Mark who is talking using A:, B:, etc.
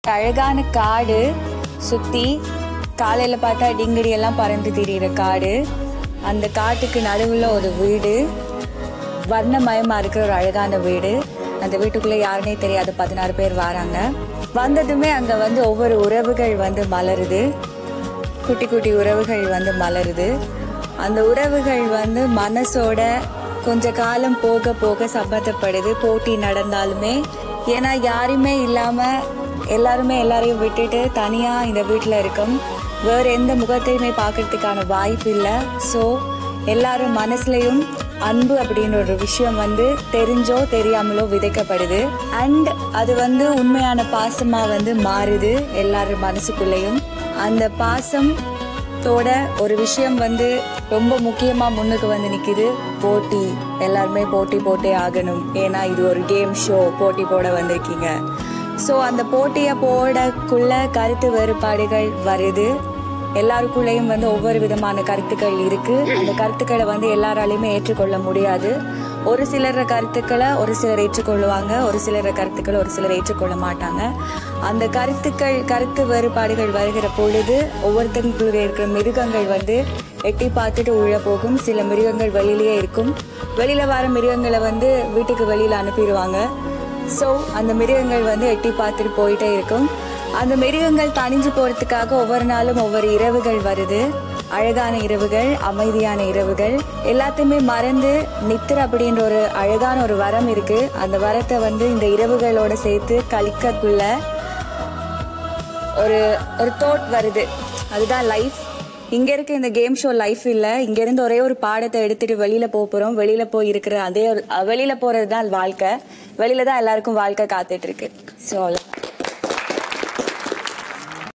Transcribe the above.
A: அழகான காடு சுத்தி காலையில பார்த்தா டிங்கடி எல்லாம் பறந்து திரியிற காடு அந்த காட்டுக்கு நடுவுல ஒரு வீடு வர்ணமயமா இருக்கிற ஒரு அழகான வீடு அந்த வீட்டுக்குள்ள யாருனே தெரியாத பதினாறு பேர் வராங்க வந்ததுமே அங்க வந்து ஒவ்வொரு உறவுகள் வந்து மலருது குட்டி குட்டி உறவுகள் வந்து மலருது அந்த உறவுகள் வந்து மனசோட கொஞ்ச காலம் போக போக சம்மந்தப்படுது போட்டி நடந்தாலுமே ஏன்னா யாருமே இல்லாம எல்லாருமே எல்லாரையும் விட்டுட்டு தனியா இந்த வீட்டில் இருக்கும் வேற எந்த முகத்தையுமே பார்க்கறதுக்கான வாய்ப்பு இல்லை ஸோ எல்லாரும் மனசுலயும் அன்பு அப்படின்ற ஒரு விஷயம் வந்து தெரிஞ்சோ தெரியாமலோ விதைக்கப்படுது அண்ட் அது வந்து உண்மையான பாசமா வந்து மாறுது எல்லாரும் மனசுக்குள்ளேயும் அந்த பாசம் தோட ஒரு விஷயம் வந்து ரொம்ப முக்கியமா முன்னுக்கு வந்து நிக்குது போட்டி எல்லாருமே போட்டி போட்டே ஆகணும் ஏன்னா இது ஒரு கேம் ஷோ போட்டி போட வந்திருக்கீங்க ஸோ அந்த போட்டியை போடக்குள்ள கருத்து வேறுபாடுகள் வருது எல்லாருக்குள்ளேயும் வந்து ஒவ்வொரு விதமான கருத்துக்கள் இருக்கு அந்த கருத்துக்களை வந்து எல்லாராலையுமே ஏற்றுக்கொள்ள முடியாது ஒரு சிலர் கருத்துக்களை ஒரு சிலர் ஏற்றுக்கொள்ளுவாங்க ஒரு சிலர் கருத்துக்களை ஒரு சிலர் ஏற்றுக்கொள்ள மாட்டாங்க அந்த கருத்துக்கள் கருத்து வேறுபாடுகள் வருகிற பொழுது ஒவ்வொருத்தருக்குள்ள இருக்கிற மிருகங்கள் வந்து எட்டி பார்த்துட்டு உள்ள போகும் சில மிருகங்கள் வெளியிலேயே இருக்கும் வெளியில வர மிருகங்களை வந்து வீட்டுக்கு வெளியில அனுப்பிடுவாங்க ஸோ அந்த மிருகங்கள் வந்து எட்டி பார்த்துட்டு போயிட்டே இருக்கும் அந்த மிருகங்கள் தணிஞ்சு போறதுக்காக ஒவ்வொரு நாளும் ஒவ்வொரு இரவுகள் வருது அழகான இரவுகள் அமைதியான இரவுகள் எல்லாத்தையுமே மறந்து நித்திர அப்படின்ற ஒரு அழகான ஒரு வரம் இருக்கு அந்த வரத்தை வந்து இந்த இரவுகளோட சேர்த்து கழிக்கக்குள்ள ஒரு ஒரு தோட் வருது அதுதான் லைஃப் இங்க இருக்க இந்த கேம் ஷோ லைஃப் இல்ல இங்க இருந்து ஒரே ஒரு பாடத்தை எடுத்துட்டு வெளியில போக போறோம் வெளியில போய் இருக்கிற அதே ஒரு அஹ் வெளியில போறது தான் வாழ்க்கை வெளியில தான் எல்லாருக்கும் வாழ்க்கை காத்துட்டு இருக்கு ஸோ